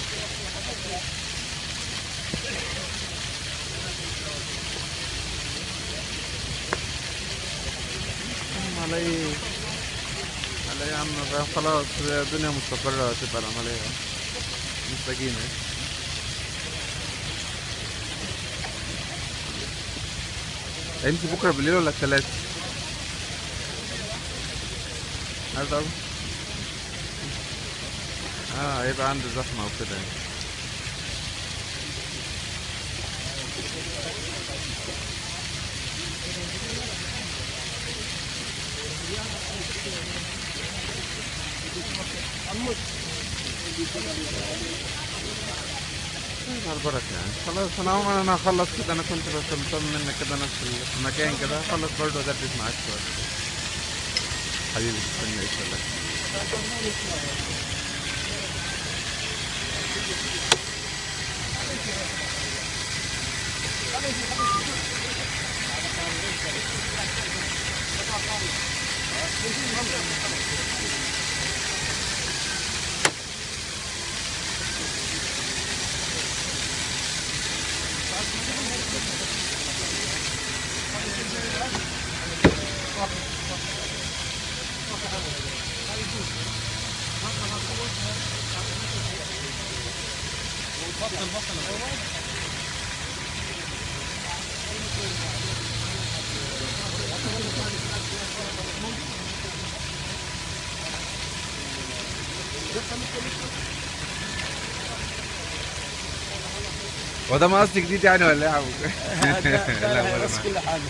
علي علي يا عم بقى خلاص الدنيا مستقرة تبقى العملية مستقيمة هيمشي بكرة بالليل ولا التلات؟ هذا هو. اه هيبقى عنده زحمة وكده يعني على البركة يعني خلاص انا عموما انا هخلص كده انا كنت بس مطمن منك كده نفس المكان كده هخلص برضه ادردش معاك شوية حبيبي استنى ايش لك هو ده مقص جديد يعني ولا ايه يا عم؟ لا ولا بس معاك. كل حاجه